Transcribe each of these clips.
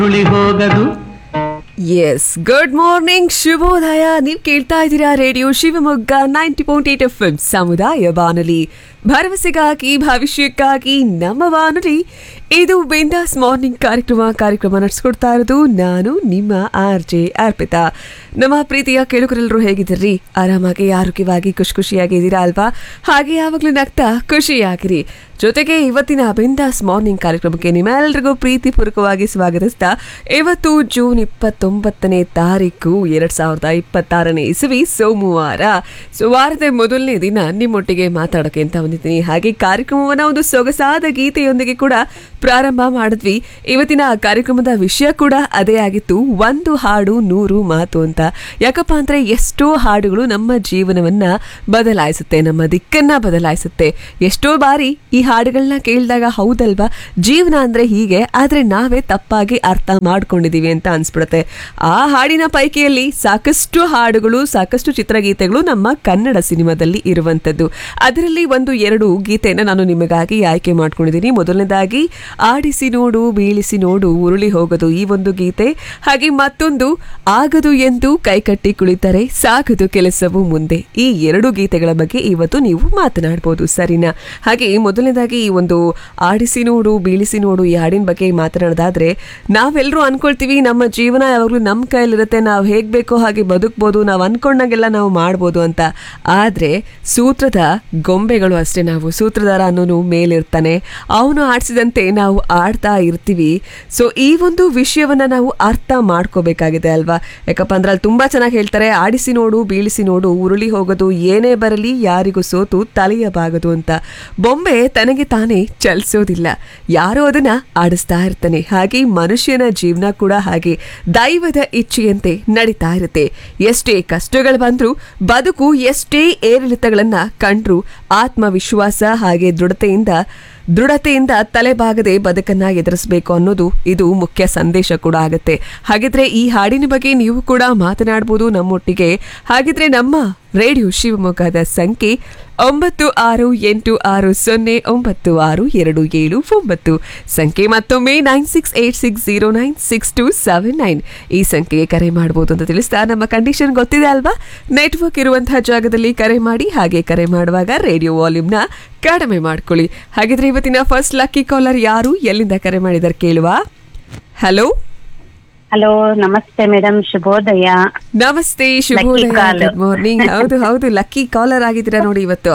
ಉಳಿ ಹೋಗದು yes good morning ಶುಭೋದಯ ನೀವು ಕೇಳ್ತಾ ಇದ್ದೀರಾ radio Shivamogga ninety point eight F M ಸಮುದಾಯ ಬಾನುಲಿ ಭರವಸೆಗಾಗಿ ಭವಿಷ್ಯಕ್ಕಾಗಿ ನಮ್ಮ ಬಾನುಲಿ ಇದು ಬಿಂದಾಸ್ ಮಾರ್ನಿಂಗ್ ಕಾರ್ಯಕ್ರಮ ಕಾರ್ಯಕ್ರಮ ನಡೆಸ್ಕೊಡ್ತಾ ಇರೋದು ನಾನು ನಿಮ್ಮ ಆರ್ ಜೆ ಅರ್ಪಿತಾ ನಮ್ಮ ಪ್ರೀತಿಯ ಕೇಳುಗರೆಲ್ಲರೂ ಹೇಗಿದ್ದೀರಿ ಆರಾಮಾಗಿ ಆರೋಗ್ಯವಾಗಿ ಖುಷಿ ಖುಷಿಯಾಗಿದ್ದೀರಾ ಅಲ್ವಾ ಹಾಗೆ ಯಾವಾಗಲೂ ನಗ್ತಾ ಖುಷಿಯಾಗಿರಿ ಜೊತೆಗೆ ಇವತ್ತಿನ ಬಿಂದಾಸ್ ಮಾರ್ನಿಂಗ್ ಕಾರ್ಯಕ್ರಮಕ್ಕೆ ನಿಮ್ಮೆಲ್ಲರಿಗೂ ಪ್ರೀತಿಪೂರ್ವಕವಾಗಿ ಸ್ವಾಗತಿಸ್ತಾ ಇವತ್ತು ಜೂನ್ ಇಪ್ಪತ್ತೊಂಬತ್ತನೇ ತಾರೀಕು ಎರಡ್ ಸಾವಿರದ ಇಪ್ಪತ್ತಾರನೇ ಇಸವಿ ಸೋಮವಾರ ಸೊ ವಾರದ ಮೊದಲನೇ ದಿನ ನಿಮ್ಮೊಟ್ಟಿಗೆ ಮಾತಾಡೋಕೆ ಅಂತ ಬಂದಿದ್ದೀನಿ ಹಾಗೆ ಕಾರ್ಯಕ್ರಮವನ್ನ ಒಂದು ಸೊಗಸಾದ ಗೀತೆಯೊಂದಿಗೆ ಕೂಡ ಪ್ರಾರಂಭ ಮಾಡಿದ್ವಿ ಇವತ್ತಿನ ಕಾರ್ಯಕ್ರಮದ ವಿಷಯ ಕೂಡ ಅದೇ ಆಗಿತ್ತು ಒಂದು ಹಾಡು ನೂರು ಮಾತು ಅಂತ ಯಾಕಪ್ಪ ಅಂದ್ರೆ ಎಷ್ಟೋ ಹಾಡುಗಳು ನಮ್ಮ ಜೀವನವನ್ನ ಬದಲಾಯಿಸುತ್ತೆ ನಮ್ಮ ದಿಕ್ಕನ್ನ ಬದಲಾಯಿಸುತ್ತೆ ಎಷ್ಟೋ ಬಾರಿ ಈ ಹಾಡುಗಳನ್ನ ಕೇಳಿದಾಗ ಹೌದಲ್ವಾ ಜೀವನ ಅಂದ್ರೆ ಹೀಗೆ ಆದ್ರೆ ನಾವೇ ತಪ್ಪಾಗಿ ಅರ್ಥ ಮಾಡ್ಕೊಂಡಿದೀವಿ ಅಂತ ಅನ್ಸ್ಬಿಡುತ್ತೆ ಆ ಹಾಡಿನ ಪೈಕಿಯಲ್ಲಿ ಸಾಕಷ್ಟು ಹಾಡುಗಳು ಸಾಕಷ್ಟು ಚಿತ್ರಗೀತೆಗಳು ನಮ್ಮ ಕನ್ನಡ ಸಿನಿಮಾದಲ್ಲಿ ಇರುವಂತದ್ದು ಅದರಲ್ಲಿ ಒಂದು ಎರಡು ಗೀತೆಯನ್ನು ನಾನು ನಿಮಗಾಗಿ ಆಯ್ಕೆ ಮಾಡ್ಕೊಂಡಿದ್ದೀನಿ ಮೊದಲನೇದಾಗಿ ಆಡಿಸಿ ನೋಡು ಬೀಳಿಸಿ ನೋಡು ಉರುಳಿ ಹೋಗದು ಈ ಒಂದು ಗೀತೆ ಹಾಗೆ ಮತ್ತೊಂದು ಆಗದು ಎಂದು ಕೈಕಟ್ಟಿ ಕುಳಿತರೆ ಸಾಗದು ಕೆಲಸವು ಮುಂದೆ ಈ ಎರಡು ಗೀತೆಗಳ ಬಗ್ಗೆ ಇವತ್ತು ನೀವು ಮಾತನಾಡ್ಬೋದು ಸರಿನಾ ಹಾಗೆ ಮೊದಲನೇದಾಗಿ ಈ ಒಂದು ಆಡಿಸಿ ನೋಡು ಬೀಳಿಸಿ ನೋಡು ಈ ಹಾಡಿನ ಬಗ್ಗೆ ಮಾತನಾಡೋದಾದ್ರೆ ನಾವೆಲ್ಲರೂ ಅನ್ಕೊಳ್ತೀವಿ ನಮ್ಮ ಜೀವನ ಯಾವಾಗಲೂ ನಮ್ಮ ಕೈಲಿರುತ್ತೆ ನಾವು ಹೇಗ್ ಬೇಕೋ ಹಾಗೆ ಬದುಕ್ಬೋದು ನಾವು ಅನ್ಕೊಂಡಾಗೆಲ್ಲ ನಾವು ಮಾಡ್ಬೋದು ಅಂತ ಆದ್ರೆ ಸೂತ್ರದ ಗೊಂಬೆಗಳು ಅಷ್ಟೇ ನಾವು ಸೂತ್ರಧಾರ ಅನ್ನೋನು ಮೇಲಿರ್ತಾನೆ ಅವನು ಆಡಿಸಿದಂತೆ ನಾವು ಆಡ್ತಾ ಇರ್ತೀವಿ ಸೊ ಈ ಒಂದು ವಿಷಯವನ್ನ ನಾವು ಅರ್ಥ ಮಾಡ್ಕೋಬೇಕಾಗಿದೆ ಅಲ್ವಾ ಯಾಕಪ್ಪ ಅಂದ್ರೆ ಅಲ್ಲಿ ತುಂಬಾ ಚೆನ್ನಾಗಿ ಹೇಳ್ತಾರೆ ಆಡಿಸಿ ನೋಡು ಬೀಳಿಸಿ ನೋಡು ಉರುಳಿ ಹೋಗೋದು ಏನೇ ಬರಲಿ ಯಾರಿಗೂ ಸೋತು ತಲೆಯಬಾಗದು ಅಂತ ಬೊಂಬೆ ತನಗೆ ತಾನೇ ಚಲಿಸೋದಿಲ್ಲ ಯಾರೋ ಅದನ್ನ ಆಡಿಸ್ತಾ ಇರ್ತಾನೆ ಹಾಗೆ ಮನುಷ್ಯನ ಜೀವನ ಕೂಡ ಹಾಗೆ ದೈವದ ಇಚ್ಛೆಯಂತೆ ನಡೀತಾ ಇರುತ್ತೆ ಎಷ್ಟೇ ಕಷ್ಟಗಳು ಬಂದ್ರು ಬದುಕು ಎಷ್ಟೇ ಏರಿಳಿತಗಳನ್ನ ಕಂಡ್ರು ಆತ್ಮವಿಶ್ವಾಸ ಹಾಗೆ ದೃಢತೆಯಿಂದ ದೃಢತೆಯಿಂದ ತಲೆಬಾಗದೆ ಬದುಕನ್ನ ಎದುರಿಸಬೇಕು ಅನ್ನೋದು ಇದು ಮುಖ್ಯ ಸಂದೇಶ ಕೂಡ ಆಗುತ್ತೆ ಹಾಗಿದ್ರೆ ಈ ಹಾಡಿನ ಬಗ್ಗೆ ನೀವು ಕೂಡ ಮಾತನಾಡಬಹುದು ನಮ್ಮೊಟ್ಟಿಗೆ ಹಾಗಿದ್ರೆ ನಮ್ಮ ರೇಡಿಯೋ ಶಿವಮೊಗ್ಗದ ಸಂಖ್ಯೆ ಒಂಬತ್ತು ಆರು ಎಂಟು ಆರು ಸೊನ್ನೆ ಒಂಬತ್ತು ಆರು ಎರಡು ಏಳು ಒಂಬತ್ತು ಸಂಖ್ಯೆ ಮತ್ತೊಮ್ಮೆ nine six eight six zero nine six two seven nine ಈ ಸಂಖ್ಯೆಗೆ ಕರೆ ಮಾಡಬಹುದು ಅಂತ ತಿಳಿಸ್ತಾ ನಮ್ಮ ಕಂಡೀಷನ್ ಗೊತ್ತಿದೆ ಅಲ್ವಾ ನೆಟ್ವರ್ಕ್ ಇರುವಂತಹ ಜಾಗದಲ್ಲಿ ಕರೆ ಮಾಡಿ ಹಾಗೆ ಕರೆ ಮಾಡುವಾಗ ರೇಡಿಯೋ ವಾಲ್ಯೂಮ್ನ ಕಡಿಮೆ ಮಾಡ್ಕೊಳ್ಳಿ ಹಾಗಿದ್ರೆ ಇವತ್ತಿನ ಫಸ್ಟ್ ಲಕ್ಕಿ ಕಾಲರ್ ಯಾರು ಎಲ್ಲಿಂದ ಕರೆ ಮಾಡಿದಾರೆ ಕೇಳುವ ಹಲೋ ಹಲೋ ನಮಸ್ತೆ ಮೇಡಮ್ ಶುಭೋದಯ ನಮಸ್ತೆ ಶುಭೋದಯ call. ಗುಡ್ ಮಾರ್ನಿಂಗ್ ಹೌದು ಹೌದು ಲಕ್ಕಿ ಕಾಲರ್ ಆಗಿದ್ದೀರಾ ನೋಡಿ ಇವತ್ತು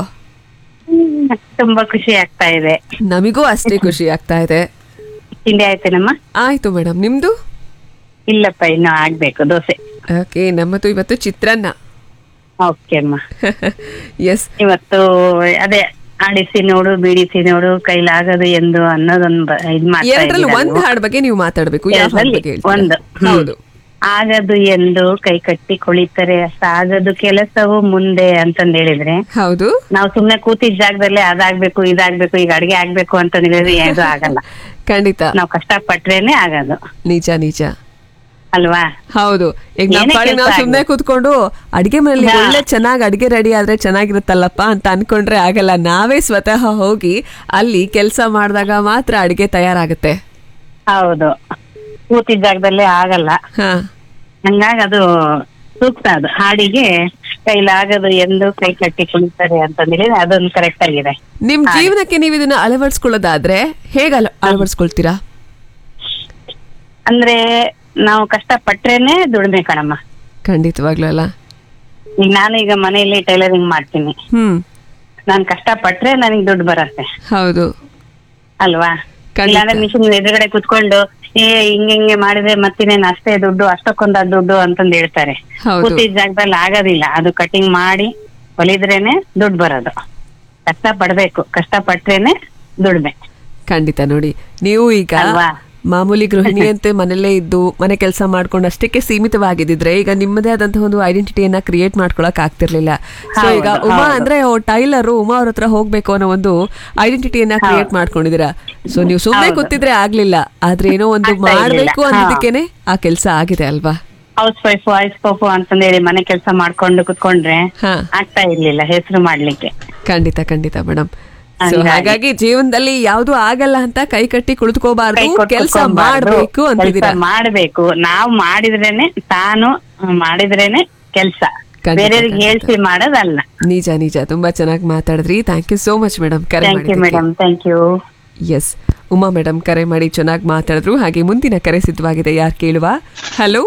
ತುಂಬಾ ಖುಷಿ ಆಗ್ತಾ ಇದೆ ನಮಿಗೂ ಅಷ್ಟೇ ಖುಷಿ ಆಗ್ತಾ ಇದೆ ತಿಂಡಿ ಆಯ್ತೇನಮ್ಮ ಆಯ್ತು ಮೇಡಮ್ ನಿಮ್ದು ಇಲ್ಲಪ್ಪ ಇನ್ನು ಆಗ್ಬೇಕು ದೋಸೆ ಓಕೆ ನಮ್ಮದು ಇವತ್ತು ಚಿತ್ರಾನ್ನ ಓಕೆ ಅಮ್ಮ ಎಸ್ ಇವತ್ತು ಅದೇ ಆಡಿಸಿ ನೋಡು ಬೀಡಿಸಿ ನೋಡು ಕೈಲಾಗದು ಎಂದು ಅನ್ನೋದೊಂದು ಬ- ಇದ್ ಮಾಡ್ತಾ ಎರಡರಲ್ಲಿ ಇದ್ದೀರಾ ಒಂದ್ ನೀವು. ಹಾಡ್ ಬಗ್ಗೆ ನೀವು ಮಾತಾಡ್ಬೇಕು ಯಾವ ಹಾಡ್ ಎರಡ್ರಲ್ಲಿ ಬಗ್ಗೆ ಹೇಳ್ತೀರಾ? ಒಂದು ಹ್ಮ್. ಹೌದು ಆಗದು ಎಂದು ಕೈ ಕಟ್ಟಿ ಕುಳಿತರೆ ಸಾಗದು ಕೆಲಸವು ಮುಂದೆ ಅಂತಂದ್ ಹೇಳಿದ್ರೆ ಹೌದು ನಾವು ಸುಮ್ನೆ ಕೂತಿದ್ದ ಜಾಗದಲ್ಲೇ ಅದಾಗ್ಬೇಕು ಇದಾಗ್ಬೇಕು ಈಗ ಅಡ್ಗೆ ಆಗ್ಬೇಕು ಅಂತ ಹೇಳಿದ್ರೆ ಯಾವ್ದು ಆಗಲ್ಲ ಖಂಡಿತ ನಾವು ಕಷ್ಟ ಪಟ್ರೇನೆ ಆಗೋದು ನಿಜ ನಿಜ ಅಲ್ವಾ ಹೌದು ಈಗ ನಮ್ಮ ಏನೇ ಪಾಡಿ ನಾವು ಕೆಲ್ಸ ಸುಮ್ನೆ ಆಗ್ಲಿ. ಕೂತ್ಕೊಂಡು ಅಡಿಗೆ ಮನೆಯಲ್ಲಿ ಹಾ. ಒಳ್ಳೆ ಚೆನ್ನಾಗಿ ಅಡಿಗೆ ರೆಡಿ ಆದ್ರೆ ಚೆನ್ನಾಗಿರುತ್ತಲ್ಲಪ್ಪ ಅಂತ ಅನ್ಕೊಂಡ್ರೆ ಆಗಲ್ಲ ನಾವೇ ಸ್ವತಃ ಹೋಗಿ ಅಲ್ಲಿ ಕೆಲಸ ಮಾಡಿದಾಗ ಮಾತ್ರ ಅಡಿಗೆ ತಯಾರಾಗುತ್ತೆ ಹೌದು ಕೂತಿದ್ದ ಜಾಗದಲ್ಲೇ ಆಗಲ್ಲ ಹಾ ಹಂಗಾಗಿ ಅದು ಸೂಕ್ತ ಅದು ಹಾಡಿಗೆ ಕೈಲಾಗದು ಎಂದು ಕೈ ಕಟ್ಟಿ ಕುಳಿತಾರೆ ಅಂತಂದ್ರೆ ಅದೊಂದು ಕರೆಕ್ಟ್ ಆಗಿದೆ ನಿಮ್ ಜೀವನಕ್ಕೆ ನೀವು ಇದನ್ನ ಅಳವಡಿಸ್ಕೊಳ್ಳೋದಾದ್ರೆ ಹೇಗೆ ಅಳ- ಅಳವಡಿಸ್ಕೊಳ್ತೀರಾ ಅಂದ್ರೆ ನಾವು ಕಷ್ಟ ಪಟ್ರೇನೆ ದುಡಿಮೆ ಕಣಮ್ಮ ಖಂಡಿತವಾಗ್ಲೂ ಅಲ್ಲ ಈಗ ನಾನು ಈಗ ಮನೆಯಲ್ಲಿ ಟೈಲರಿಂಗ್ ಮಾಡ್ತೀನಿ ಹ್ಮ್ ನಾನ್ ಕಷ್ಟ ಪಟ್ರೆ ನನಗೆ ದುಡ್ಡು ಬರತ್ತೆ ಹೌದು ಅಲ್ವಾ ಖಂಡಿತ. ಇಲ್ಲಾಂದ್ರೆ ಮಿಷಿನ್ ಎದುರುಗಡೆ ಕುತ್ಕೊಂಡು ಏ ಹಿಂಗೆ ಹಿಂಗೆ ಮಾಡಿದ್ರೆ ಮತ್ತಿನೇನ್ ಅಷ್ಟೇ ದುಡ್ಡು ಅಷ್ಟಕ್ಕೊಂದ ದುಡ್ಡು ಅಂತಂದ್ ಹೇಳ್ತಾರೆ ಹೌದು. ಕೂತಿದ್ದ ಜಾಗದಲ್ಲಿ ಆಗೋದಿಲ್ಲ ಅದು ಕಟಿಂಗ್ ಮಾಡಿ ಹೊಲಿದ್ರೇನೆ ದುಡ್ಡು ಬರೋದು ಕಷ್ಟ ಪಡ್ಬೇಕು ಕಷ್ಟ ಪಟ್ರೇನೆ ದುಡ್ಮೆ ಖಂಡಿತ ನೋಡಿ ನೀವು ಈಗ ಅಲ್ವಾ? ಮಾಮೂಲಿ ಗೃಹಿಣಿಯಂತೆ ಮನೆಯಲ್ಲೇ ಇದ್ದು ಮನೆ ಕೆಲಸ ಮಾಡ್ಕೊಂಡು ಅಷ್ಟಕ್ಕೆ ಸೀಮಿತವಾಗಿದ್ದಿದ್ರೆ ಈಗ ನಿಮ್ಮದೇ ಆದಂತಹ ಒಂದು ಐಡೆಂಟಿಟಿಯನ್ನ ಕ್ರಿಯೇಟ್ ಮಾಡ್ಕೊಳಕ್ ಆಗ್ತಿರ್ಲಿಲ್ಲ ಸೊ ಈಗ ಹೌದು, ಉಮಾ ಹೌದು. ಅಂದ್ರೆ ಟೈಲರ್ ಉಮಾ ಅವ್ರ ಹತ್ರ ಹೋಗ್ಬೇಕು ಅನ್ನೋ ಒಂದು ಐಡೆಂಟಿಟಿಯನ್ನ ಕ್ರಿಯೇಟ್ ಮಾಡ್ಕೊಂಡಿದ್ದೀರಾ ಸೊ ನೀವು ಸುಮ್ಮನೆ ಹೌದು. ಕೂತಿದ್ರೆ ಆಗ್ಲಿಲ್ಲ ಆದ್ರೆ ಏನೋ ಒಂದು ಆಗ್ತಾ ಇರ್ಲಿಲ್ಲ. ಮಾಡ್ಬೇಕು ಹಾ. ಅನ್ನೋದಕ್ಕೇನೆ ಆ ಕೆಲಸ ಆಗಿದೆ ಅಲ್ವಾ ಹೌಸ್ ವೈಫ್ ವಾಯ್ಸ್ ಪೋಪು ಅಂತಂದೇಳಿ ಮನೆ ಕೆಲಸ ಮಾಡ್ಕೊಂಡು ಕುತ್ಕೊಂಡ್ರೆ ಹಾ ಆಗ್ತಾ ಇರ್ಲಿಲ್ಲ ಹೆಸರು ಮಾಡ್ಲಿಕ್ಕೆ ಖಂಡಿತ ಖಂಡಿತ ಮೇಡಮ್ ಸೊ ಹಾಗಾಗಿ ಜೀವನದಲ್ಲಿ ಯಾವ್ದು ಆಗಲ್ಲ ಅಂತ ಕೈ ಕಟ್ಟಿ ಕುಳಿತುಕೋಬಾರ್ದು ಕೆಲಸ ಮಾಡ್ಬೇಕು ಅಂತಿದ್ದೀರಾ ಕೆಲಸ ಮಾಡ್ಬೇಕು ನಾವು ಮಾಡಿದ್ರೇನೆ ತಾನು ಮಾಡಿದ್ರೇನೆ ಕೆಲ್ಸ ಖಂಡಿತ, ಬೇರೆಯವ್ರಿಗೆ ಹೇಳ್ಸಿ ಮಾಡೋದಲ್ಲ ನಿಜ ನಿಜ ತುಂಬಾ ಚೆನ್ನಾಗಿ ಮಾತಾಡಿದ್ರಿ thank you so much madam ಕರೆ ಥ್ಯಾಂಕ್ ಯು ಮಾಡಿ madam thank you yes Uma madam ಕರೆ ಮಾಡಿ ಚೆನ್ನಾಗಿ ಮಾತಾಡಿದ್ರು ಹಾಗೆ ಮುಂದಿನ ಕರೆ ಸಿದ್ಧವಾಗಿದೆ ಯಾರು ಕೇಳುವ ಹಲೋ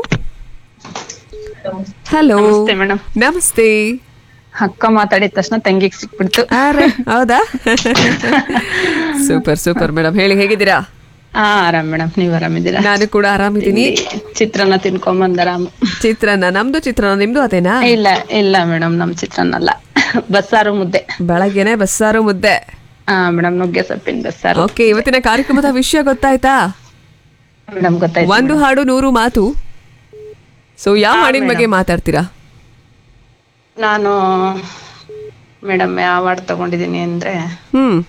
ಹಲೋ ನಮಸ್ತೆ ಮೇಡಮ್ ನಮಸ್ತೆ ಅಕ್ಕ ಮಾತಾಡಿದ ತಕ್ಷಣ ತಂಗಿಗೆ ಸಿಕ್ಬಿಡ್ತು ಅರೆ ಹೌದಾ ಸೂಪರ್ ಸೂಪರ್ ಮೇಡಮ್ ಹೇಳಿ ಹೇಗಿದ್ದೀರಾ ಹಾ ಆರಾಮ್ ಮೇಡಮ್ ನೀವ್ ಆರಾಮಿದ್ದೀರಾ ನಾನು ಕೂಡ ಆರಾಮಿದ್ದೀನಿ ಚಿತ್ರಾನ್ನ ತಿನ್ಕೊಂಬಂದ್ ಆರಾಮ್ ಚಿತ್ರಾನ್ನ ನಮ್ದು ಚಿತ್ರಾನ್ನ ನಿಮ್ದು ಅದೇನಾ ಇಲ್ಲ ಇಲ್ಲ ಮೇಡಮ್ ನಮ್ ಚಿತ್ರಾನ್ನ ಅಲ್ಲ ಬಸ್ಸಾರು ಮುದ್ದೆ ಬೆಳಗ್ಗೆನೆ ಬಸ್ಸಾರು ಮುದ್ದೆ ಹಾ ಮೇಡಮ್ ನುಗ್ಗೆ ಸೊಪ್ಪಿನ ಬಸ್ಸಾರು ಓಕೆ ಇವತ್ತಿನ ಕಾರ್ಯಕ್ರಮದ ವಿಷಯ ಗೊತ್ತಾಯ್ತಾ ಮೇಡಮ್ ಗೊತ್ತಾಯ್ತು ಒಂದು ಹಾಡು ನೂರು ಮಾತು ಸೊ ಯಾವ ಹಾಡಿನ ಬಗ್ಗೆ ಮಾತಾಡ್ತೀರಾ ನಾನು ಮೇಡಮ್ ಯಾವ ಹಾಡ್ ತಗೊಂಡಿದೀನಿ ಅಂದ್ರೆ ಹ್ಮ್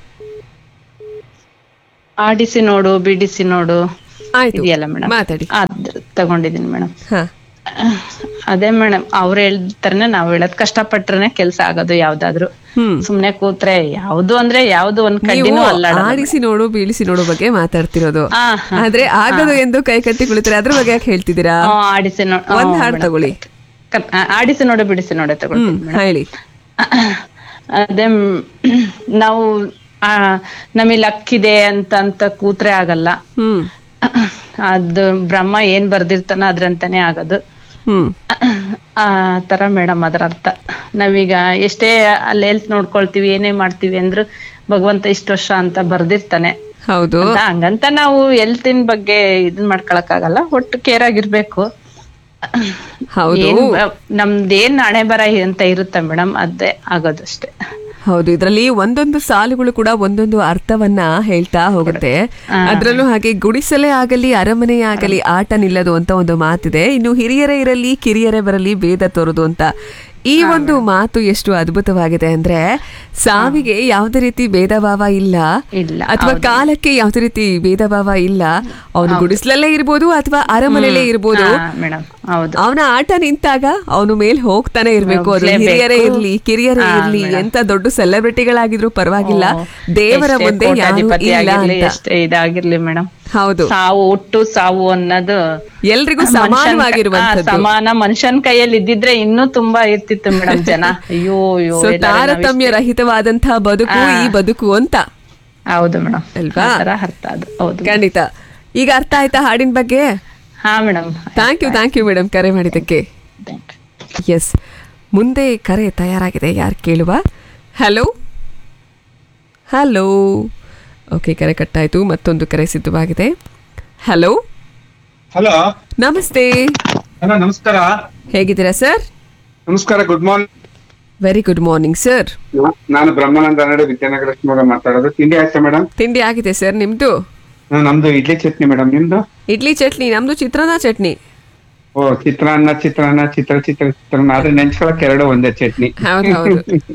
ಆಡಿಸಿ ನೋಡು ಬಿಡಿಸಿ ನೋಡು ಆಯ್ತು ಇದೆಯಲ್ಲ ಮೇಡಮ್ ಮಾತಾಡಿ ಅದ್ ತಗೊಂಡಿದೀನಿ ಮೇಡಮ್ ಹಾ ಅದೇ ಮೇಡಮ್ ಅವ್ರು ಹೇಳ್ತಾರನೆ ನಾವ್ ಹೇಳೋದ್ ಕಷ್ಟಪಟ್ರೆ ಕೆಲ್ಸ ಆಗೋದು ಯಾವ್ದಾದ್ರು ಹ್ಮ್ ಸುಮ್ನೆ ಕೂತ್ರೆ ಯಾವ್ದು ಅಂದ್ರೆ ಯಾವ್ದು ಒಂದ್ ನೀವು ಕಡ್ಡಿನೂ ಅಲ್ಲ ಆಡಿಸಿ ನೋಡು ಬೀಳಿಸಿ ನೋಡು ಬಗ್ಗೆ ಮಾತಾಡ್ತಿರೋದು ಆ, ಆದ್ರೆ ಆಗದು ಎಂದು ಕೈ ಕಟ್ಟಿ ಕುಳಿತಾರೆ ಅದ್ರ ಬಗ್ಗೆ ಯಾಕೆ ಹೇಳ್ತಿದ್ದೀರಾ ಆಡಿಸಿ ನೋ ಆ, ಒಂದ್ ಹಾಡು ಮೇಡಮ್. ತಗೊಳ್ಳಿ ಕ- ಆ, ಆಡಿಸಿ ನೋಡು ಬಿಡಿಸಿ ನೋಡೆ ಹ್ಮ್ ತಗೊಳ್ತೀನಿ ಹೇಳಿ ಅದೇ ಮ್, ನಾವು ಆ ನಮಗೆ ಲಕ್ ಇದೆ ಅಂತ ಅಂತ ಕೂತ್ರೆ ಆಗಲ್ಲ ಹ್ಮ್ ಅದು ಬ್ರಹ್ಮ ಏನ್ ಬರ್ದಿರ್ತಾನ ಅದ್ರಂತಾನೆ ಆಗೋದು ಹ್ಮ್ ಆ ತರ ಮೇಡಮ್ ಅದರ ಅರ್ಥ ನಾವೀಗ ಎಷ್ಟೇ ಅಲ್ಲಿ ಹೆಲ್ತ್ ನೋಡ್ಕೊಳ್ತೀವಿ ಏನೇ ಮಾಡ್ತೀವಿ ಅಂದ್ರು ಭಗವಂತ ಇಷ್ಟು ವರ್ಷ ಅಂತ ಬರ್ದಿರ್ತಾನೆ ಹೌದು ಅಂತ ಹಂಗಂತ ನಾವು ಹೆಲ್ತಿನ ಬಗ್ಗೆ ಇದನ್ ಮಾಡ್ಕೊಳಕ್ ಆಗಲ್ಲ ಒಟ್ಟು ಕೇರ್ ಆಗಿರ್ಬೇಕು ಹೌದು ಏನ್ ಬ- ನಮ್ದೇನ್ ಹಣೆ ಬರ ಅಂತ ಇರುತ್ತೆ ಮೇಡಮ್ ಅದೇ ಆಗೋದಷ್ಟೇ ಹೌದು ಇದರಲ್ಲಿ ಒಂದೊಂದು ಸಾಲುಗಳು ಕೂಡ ಒಂದೊಂದು ಅರ್ಥವನ್ನ ಹೇಳ್ತಾ ಹೋಗುತ್ತೆ ಅದ್ರಲ್ಲೂ ಹಾಗೆ ಗುಡಿಸಲೇ ಆಗಲಿ ಅರಮನೆ ಆಗಲಿ ಆಟ ನಿಲ್ಲದು ಅಂತ ಒಂದು ಮಾತಿದೆ ಇನ್ನು ಹಿರಿಯರೇ ಇರಲಿ ಕಿರಿಯರೇ ಬರಲಿ ಭೇದ ತೋರದು ಅಂತ ಈ ಒಂದು ಮಾತು ಎಷ್ಟು ಅದ್ಭುತವಾಗಿದೆ ಅಂದ್ರೆ ಸಾವಿಗೆ ಯಾವುದೇ ರೀತಿ ಭೇದ ಭಾವ ಇಲ್ಲ ಇಲ್ಲ ಅಥವಾ ಕಾಲಕ್ಕೆ ಯಾವುದೇ ರೀತಿ ಭೇದ ಭಾವ ಇಲ್ಲ ಅವನು ಗುಡಿಸ್ಲಲ್ಲೇ ಇರ್ಬೋದು ಅಥವಾ ಅರಮನೆಯಲ್ಲೇ ಇರ್ಬೋದು ಮೇಡಮ್ ಹೌದು ಅವನ ಆಟ ನಿಂತಾಗ ಅವನು ಮೇಲ್ ಹೋಗ್ತಾನೆ ಇರ್ಬೇಕು ಅದು ಹೋಗ್ಲೇಬೇಕು. ಹಿರಿಯರೇ ಇರ್ಲಿ ಕಿರಿಯರೇ ಹಾ, ಇರ್ಲಿ ಮೇಡಮ್. ಎಂತ ದೊಡ್ಡ ಸೆಲೆಬ್ರಿಟಿಗಳಾಗಿದ್ರು ಪರವಾಗಿಲ್ಲ ಓ, ದೇವರ ಎಷ್ಟೇ ಮುಂದೆ ಯಾರು ಕೋಟ್ಯಾಧಿಪತಿ ಇಲ್ಲ ಆಗಿರ್ಲಿ ಅಂತ ಎಷ್ಟೇ ಇದಾಗಿರ್ಲಿ ಮೇಡಮ್ ಹೌದು ಸಾವು ಹುಟ್ಟು ಸಾವು ಅನ್ನೋದು ಎಲ್ರಿಗೂ ಮನುಷ್ಯನ್ ಕ- ಸಮಾನವಾಗಿರುವಂತದ್ದು ಆ, ಸಮಾನ ಮನುಷ್ಯನ್ ಕೈಯಲ್ಲಿ ಇದ್ದಿದ್ರೆ ಇನ್ನೂ ತುಂಬಾ ಇರ್ತಿತ್ತು ಮೇಡಮ್ ಜನ ಅಯ್ಯೋ ಅಯ್ಯೋ ಸೊ ಎಲ್ಲರೂ ನಾವ್ ತಾರತಮ್ಯ ಇಷ್ಟೇ- ರಹಿತವಾದಂತಹ ಬದುಕು ಈ ಬದುಕು ಅಂತ ಹೌದು ಮೇಡಮ್ ಅಲ್ವಾ? ತರ ಅರ್ಥ ಅದು ಹೌದು ಖಂಡಿತ ಈಗ ಅರ್ಥ ಆಯ್ತಾ ಹಾಡಿನ ಬಗ್ಗೆ ಹಾ madam thank you thank you madam ಕರೆ ಮಾಡಿದ್ದಕ್ಕೆ ಎಸ್ ಮುಂದೆ ಕರೆ ತಯಾರಾಗಿದೆ ಯಾರು ಕೇಳುವ ಹಲೋ ಹಲೋ ಓಕೆ ಕರೆ ಕಟ್ಟಾಯಿತು ಮತ್ತೊಂದು ಕರೆ ಸಿದ್ಧವಾಗಿದೆ ಹಲೋ ಹಲೋ ನಮಸ್ತೆ ಹಲೋ ನಮಸ್ಕಾರ ಹೇಗಿದ್ದೀರಾ ಸರ್ ನಮಸ್ಕಾರ good morning very good morning sir ನಾನು ಬ್ರಹ್ಮಾನಂದ ನಾಡು ವಿದ್ಯಾನಗರ ಶಿವಮೊಗ್ಗ ಮಾತಾಡೋದು ತಿಂಡಿ ಆಯ್ತಾ ಮೇಡಮ್ ತಿಂಡಿ ಆಗಿದೆ ಸರ್ ನಿಮ್ದು ನಮ್ದು ಇಡ್ಲಿ ಚಟ್ನಿ ಮೇಡಮ್ ನಿಮ್ದು ಇಡ್ಲಿ ಚಟ್ನಿ ನಮ್ದು ಚಿತ್ರಾನ್ನ ಚಟ್ನಿ ಓ ಚಿತ್ರಾನ್ನ ಚಿತ್ರಾನ್ನ ಚಿತ್ರ ಚಿತ್ರ ಚಿತ್ರಾನ್ನ ಆದ್ರೆ ನೆನ್ಸ್ಕೊಳಕ್ ಎರಡು ಒಂದೇ ಚಟ್ನಿ ಹೌದು ಹೌದು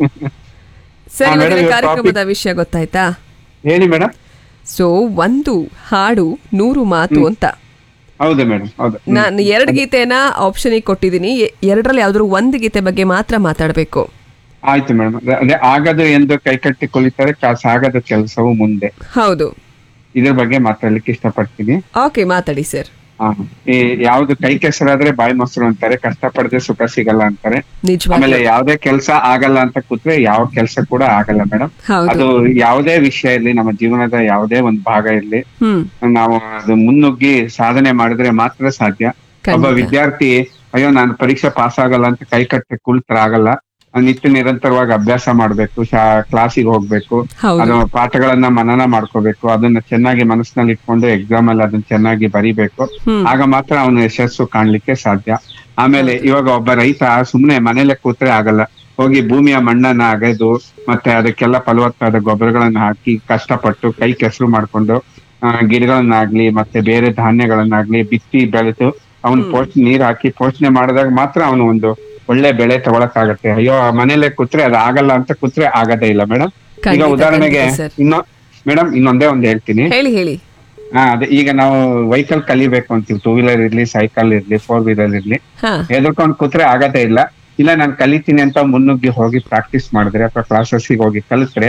ಸರ್ ಹಾ, ಇವತ್ತಿನ madam, ಕಾರ್ಯಕ್ರಮದ ವಿಷಯ ಗೊತ್ತಾಯ್ತಾ ಹೇಳಿ ಮೇಡಮ್ ಸೊ ಒಂದು ಹಾಡು ನೂರು ಮಾತು ಅಂತ ಹೌದು ಮೇಡಮ್ ಹೌದು ನಾನು ಎರಡು ಗೀತೆನ ಆಪ್ಷನ್ ಕೊಟ್ಟಿದ್ದೀನಿ ಎ- ಎರಡರಲ್ಲಿ ಯಾವ್ದಾದ್ರು ಒಂದು ಗೀತೆ ಬಗ್ಗೆ ಮಾತ್ರ ಮಾತಾಡಬೇಕು ಆಯ್ತು ಮೇಡಮ್ ಅದೇ ಆಗದು ಎಂದು ಕೈಕಟ್ಟಿ ಕುಳಿತಾರೆ ಕಾ- ಸಾಗದ ಕೆಲಸವು ಮುಂದೆ ಹೌದು ಇದ್ರ ಬಗ್ಗೆ ಮಾತಾಡ್ಲಿಕ್ಕೆ ಇಷ್ಟಪಡ್ತೀನಿ ಓಕೆ ಮಾತಾಡಿ ಸರ್ ಹಾ ಈ ಯಾವ್ದು ಕೈ ಕೆಸರಾದ್ರೆ ಬಾಯಿ ಮೊಸರು ಅಂತಾರೆ ಕಷ್ಟಪಡದೆ ಸುಖ ಸಿಗಲ್ಲ ಅಂತಾರೆ ನಿಜವಾಗಿ ಆಮೇಲೆ ಯಾವ್ದೇ ಕೆಲಸ ಆಗಲ್ಲ ಅಂತ ಕೂತ್ರೆ ಯಾವ ಕೆಲಸ ಕೂಡ ಆಗಲ್ಲ ಮೇಡಮ್ ಹೌದು ಅದು ಯಾವುದೇ ವಿಷಯ ಇರ್ಲಿ ನಮ್ಮ ಜೀವನದ ಯಾವುದೇ ಒಂದು ಭಾಗ ಇರ್ಲಿ ಹ್ಮ್ ನಾವು ಅದು ಮುನ್ನುಗ್ಗಿ ಸಾಧನೆ ಮಾಡಿದ್ರೆ ಮಾತ್ರ ಸಾಧ್ಯ ಒಬ್ಬ ಖಂಡಿತ. ವಿದ್ಯಾರ್ಥಿ ಅಯ್ಯೋ ನಾನು ಪರೀಕ್ಷೆ ಪಾಸ್ ಆಗಲ್ಲ ಅಂತ ಕೈ ಕಟ್ಟಿ ಕುಳಿತರ ಆಗಲ್ಲ ನಿತ್ಯ ನಿರಂತರವಾಗಿ ಅಭ್ಯಾಸ ಮಾಡ್ಬೇಕು ಶಾ ಕ್ಲಾಸಿಗೆ ಹೋಗ್ಬೇಕು ಹೌದು ಅದು ಪಾಠಗಳನ್ನ ಮನನ ಮಾಡ್ಕೋಬೇಕು ಅದನ್ನ ಚೆನ್ನಾಗಿ ಮನಸ್ಸಿನಲ್ಲಿ ಇಟ್ಕೊಂಡು ಎಕ್ಸಾಮ್ ಅಲ್ಲಿ ಅದನ್ನ ಚೆನ್ನಾಗಿ ಬರಿಬೇಕು ಹ್ಮ್ ಆಗ ಮಾತ್ರ ಅವನು ಯಶಸ್ಸು ಕಾಣ್ಲಿಕ್ಕೆ ಸಾಧ್ಯ ಆಮೇಲೆ ಇವಾಗ ಒಬ್ಬ ರೈತ ಸುಮ್ನೆ ಮನೇಲೆ ಕೂತ್ರೆ ಆಗಲ್ಲ ಹೋಗಿ ಭೂಮಿಯ ಮಣ್ಣನ್ನ ಅಗೆದು ಮತ್ತೆ ಅದಕ್ಕೆಲ್ಲ ಫಲವತ್ತಾದ ಗೊಬ್ಬರಗಳನ್ನ ಹಾಕಿ ಕಷ್ಟಪಟ್ಟು ಕೈ ಕೆಸರು ಮಾಡ್ಕೊಂಡು ಆ, ಗಿಡಗಳನ್ನಾಗ್ಲಿ ಮತ್ತೆ ಬೇರೆ ಧಾನ್ಯಗಳನ್ನಾಗ್ಲಿ ಬಿತ್ತಿ ಬೆಳೆದು ಅವನು ಪೋಷ್ ನೀರ್ ಹಾಕಿ ಪೋಷಣೆ ಮಾಡಿದಾಗ ಮಾತ್ರ ಅವನು ಒಂದು ಒಳ್ಳೆ ಬೆಳೆ ತಗೊಳಕ್ಕಾಗತ್ತೆ ಅಯ್ಯೋ ಮನೇಲೆ ಕೂತ್ರೆ ಅದು ಆಗಲ್ಲ ಅಂತ ಕೂತ್ರೆ ಆಗದೇ ಇಲ್ಲ ಮೇಡಮ್ ಈಗ ಖಂಡಿತ, ಉದಾಹರಣೆಗೆ ಖಂಡಿತ ಸರ್. ಇನ್ನೊ ಮೇಡಮ್ ಇನ್ನೊಂದೇ ಒಂದು ಹೇಳ್ತೀನಿ ಹೇಳಿ ಹೇಳಿ ಹಾ ಅದೇ ಈಗ ನಾವು ವೆಹಿಕಲ್ ಕಲಿಬೇಕು ಅಂತೀವಿ ಟೂ ವೀಲರ್ ಇರ್ಲಿ ಸೈಕಲ್ ಇರ್ಲಿ ಫೋರ್ ವೀಲರ್ ಇರ್ಲಿ ಹಾ ಹೆದರ್ಕೊಂಡ್ ಕೂತ್ರೆ ಆಗದೇ ಇಲ್ಲ ಇಲ್ಲ ನಾನು ಕಲಿತೀನಿ ಅಂತ ಮುನ್ನುಗ್ಗಿ ಹೋಗಿ ಪ್ರಾಕ್ಟೀಸ್ ಮಾಡಿದ್ರೆ ಅಥವಾ ಕ್ಲಾಸಸ್ಗೆ ಹೋಗಿ ಕಲಿತ್ರೆ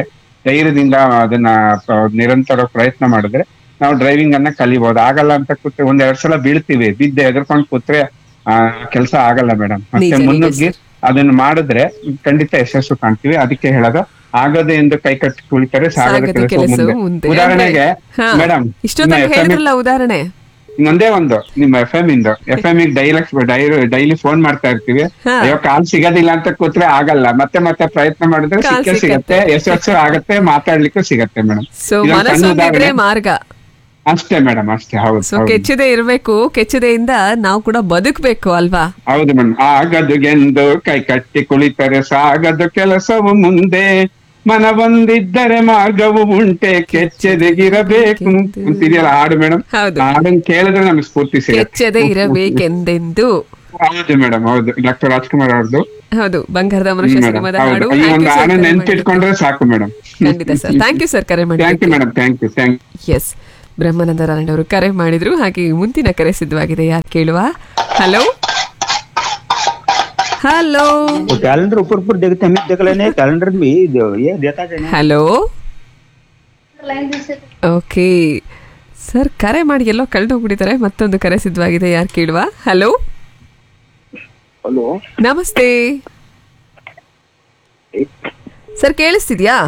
ಧೈರ್ಯದಿಂದ ಅದನ್ನ ಪ- ನಿರಂತರ ಪ್ರಯತ್ನ ಮಾಡಿದ್ರೆ ನಾವು ಡ್ರೈವಿಂಗ್ ಅನ್ನ ಕಲಿಬಹುದು ಆಗಲ್ಲ ಅಂತ ಕೂತ್ರೆ ಒಂದ್ ಎರಡ್ ಸಲ ಬೀಳ್ತೀವಿ ಬಿದ್ದೆ ಎದ್ರಕೊಂಡ್ ಕೂತ್ರೆ ಆ ಕೆಲಸ ಆಗಲ್ಲ ಮೇಡಮ್ ನಿಜ, ಮತ್ತೆ ನಿಜ ಮುನ್ನುಗ್ಗಿ ಅದನ್ನ ಮಾಡಿದ್ರೆ ಖಂಡಿತ ಯಶಸ್ಸು ಕಾಣ್ತೀವಿ ಅದಕ್ಕೆ ಹೇಳೋದು ಆಗದೆ ಎಂದು ಕೈ ಕಟ್ಟಿ ಕುಳಿತಾರೆ ಸಾಗದ ಸಾಗದ ಕೆಲಸ ಕೆಲಸವು ಮುಂದೆ ಮುಂದೆ ಉದಾಹರಣೆಗೆ ಹಾ. ಮೇಡಮ್ ಇಷ್ಟೊತ್ತಾಗ ಹೇಳಿದ್ರಲ್ಲ ಉದಾಹರಣೆ ಇನ್ನೊಂದೇ ಒಂದು ನಿಮ್ಮ ಎಫ್ ಎಂ ಇಂದ ಎಫ್ ಎಂ ಡೈಲಕ್ಸ್ ಡೈಲಿ ಫೋನ್ ಮಾಡ್ತಾ ಇರ್ತೀವಿ ಹಾ. ಅಯ್ಯೋ ಕಾಲ್ ಸಿಗೋದಿಲ್ಲ ಅಂತ ಕೂತ್ರೆ ಆಗಲ್ಲ ಮತ್ತೆ ಮತ್ತೆ ಪ್ರಯತ್ನ ಮಾಡಿದ್ರೆ ಕಾಲ್ ಸಿಕ್ಕೇ ಸಿಗತ್ತೆ ಸಿಗತ್ತೆ. ಯಶಸ್ಸು ಆಗತ್ತೆ ಮಾತಾಡ್ಲಿಕ್ಕೂ ಸಿಗತ್ತೆ ಮೇಡಮ್ ಸೊ ಮನಸ್ಸೊಂದಿದ್ರೆ ಮಾರ್ಗ ಅಷ್ಟೇ ಮೇಡಮ್ ಅಷ್ಟೇ ಹೌದು ಸೊ ಹೌದು. ಕೆಚ್ಚದೆ ಇರಬೇಕು ಕೆಚ್ಚದೆಯಿಂದ ನಾವು ಕೂಡ ಬದುಕಬೇಕು ಅಲ್ವಾ ಹೌದು ಮೇಡಮ್ ಆಗದುಗೆಂದು ಕೈ ಕಟ್ಟಿ ಕುಳಿತರೆ ಸಾಗದು ಕೆಲಸವು ಮುಂದೆ ಮನವೊಂದಿದ್ದರೆ ಮಾರ್ಗವು ಉಂಟೆ ಕೆಚ್ಚೆದೆಗಿರಬೇಕು ಅಂತಿದೆಯಲ್ಲ ಹಾಡು ಮೇಡಮ್ ಹೌದು. ಹಾಡನ್ ಕೇಳಿದ್ರೆ ನಮ್ಗೆ ಸ್ಫೂರ್ತಿ ಕೆಚ್ಚದೆ ಸಿಗುತ್ತೆ ಇರಬೇಕೆಂದೆಂದು ಹೌದು ಮೇಡಮ್ ಹೌದು ಡಾಕ್ಟರ್ ರಾಜ್ಕುಮಾರ್ ಅವ್ರದ್ದು ಹೌದು ಬಂಗಾರದ ಮನುಷ್ಯ ಮೇಡಮ್ ಸಿನಿಮಾದ ಹೌದು ಹಾಡು ಈ Thank ಒಂದು you sir ಹಾಡನ್ನ ಕರೆ ನೆನ್ಪಿಟ್ಕೊಂಡ್ರೆ ಸಾಕು ಮೇಡಮ್ ಮಾಡಿದ್ದಕ್ಕೆ. ಖಂಡಿತ ಸರ್ ಥ್ಯಾಂಕ್ ಯು ಸರ್ ಕರೆ ಮಾಡಿ thank you madam thank you thank yes Brahmananda Narayana ಅವರು ಕರೆ ಮಾಡಿದ್ರು ಹಾಗೆ ಮುಂದಿನ ಕರೆ ಸಿದ್ಧವಾಗಿದೆ ಯಾರು ಕೇಳುವ ಹಲೋ ಹಲೋ कैलेंडर ऊपर ऊपर देखते हम देख लेने कैलेंडर में ये ये देता है ना ಹಲೋ ಓಕೆ ಸರ್ ಕರೆ ಮಾಡಿ ಎಲ್ಲೋ ಕಳೆದೋಗ್ಬಿಟ್ಟಿದ್ದಾರೆ ಮತ್ತೊಂದು ಕರೆ ಸಿದ್ಧವಾಗಿದೆ ಯಾರು ಕೇಳುವ ಹಲೋ हेलो ನಮಸ್ತೆ ಸರ್ ಕೇಳಿಸ್ತಿದ್ಯಾ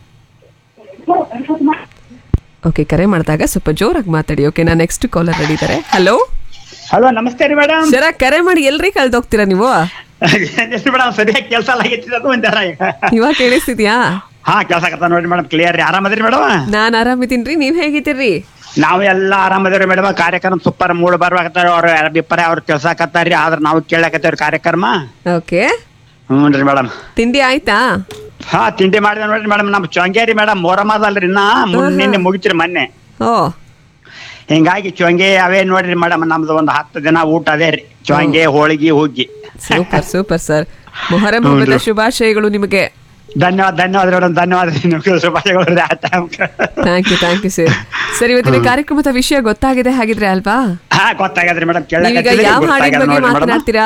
ಓಕೆ ಕರೆ ಮಾಡಿದಾಗ ಸ್ವಲ್ಪ ಜೋರಾಗಿ ಮಾತಾಡಿ ಓಕೆ ನಾ ನೆಕ್ಸ್ಟ್ ಕಾಲರ್ ನಡೀತಾರೆ ಹಲೋ ಹಲೋ ನಮಸ್ತೆ ರೀ ಮೇಡಮ್ ಸರ ಕರೆ ಮಾಡಿ ಎಲ್ರಿ ಕಳ್ದೋಗ್ತೀರಾ ನೀವು ಮೇಡಮ್ ಸರಿಯಾಗಿ ಕೆಲಸ ಆಗೈತಿ ಅದು ಒಂದರ ಇವಾಗ ಕೇಳಿಸ್ತಿದ್ಯಾ ಹಾ ಕೆಲಸ ಆಗತ್ತ ನೋಡ್ರಿ ಮೇಡಮ್ ಕ್ಲಿಯರ್ ರೀ ಆರಾಮದ್ರಿ ಮೇಡಮ್ ನಾನ್ ಆರಾಮಿದ್ದೀನ್ರಿ ನೀವ್ ಹೇಗಿದ್ದೀರಿ ನಾವು ಎಲ್ಲ ಆರಾಮದಿವ್ರಿ ಮೇಡಮ್ ಕಾರ್ಯಕ್ರಮ ಸೂಪರ್ ಮೂಡ್ ಬರ್ಬೇಕಾಗ್ತಾರ ಅವ್ರ ಅಭಿಪ್ರಾಯ ಅವ್ರ ಕೆಲಸ ಆಕತ್ತಾರ್ರಿ ಆದ್ರ ನಾವು ಕೇಳಕತ್ತೇವ್ರಿ ಕಾರ್ಯಕ್ರಮ ಓಕೆ ಹ್ಞೂ ರೀ ಮೇಡಮ್ ತಿಂಡಿ ಆಯ್ತಾ ಹಾ ತಿಂಡಿ ಮಾಡಿದೆ ನೋಡ್ರಿ ಮೇಡಮ್ ನಮ್ ಚೊಂಗೇರಿ ಮೇಡಮ್ ಮೊರಮ ಅದಲ್ರಿ ಇನ್ನ ಮುನ್- ನಿನ್ನೆ ಮುಗಿತ್ರಿ ಮೊನ್ನೆ ಓ ಹಿಂಗಾಗಿ ಚೊಂಗೆ ಅವೇ ನೋಡ್ರಿ ಮೇಡಮ್ ನಮ್ದು ಒಂದು ಹತ್ತು ದಿನ ಊಟ ಅದೇ ರೀ ಚೊಂಗೆ ಹೋಳಿಗೆ ಹುಗ್ಗಿ ಸೂಪರ್ ಸೂಪರ್ ಸರ್ ಮೊಹರಂ ಹಬ್ಬದ ಶುಭಾಶಯಗಳು ನಿಮಗೆ ಧನ್ಯವಾದ ಧನ್ಯವಾದ ಮೇಡಮ್ ಧನ್ಯವಾದ ನಿಮ್ಗೆ ಶುಭಾಶಯಗಳು ರೀ ಆ ಟೈಮ್ಗೆ. Thank you thank you sir sir ಇವತ್ತಿನ ಕಾರ್ಯಕ್ರಮದ ವಿಷಯ ಗೊತ್ತಾಗಿದೆ ಹಾಗಿದ್ರೆ ಅಲ್ವಾ ಹಾ ಗೊತ್ತಾಗದ್ರಿ ಮೇಡಮ್ ನೀವೀಗ ಯಾವ ಹಾಡಿನ ಬಗ್ಗೆ ಮಾತನಾಡ್ತೀರಾ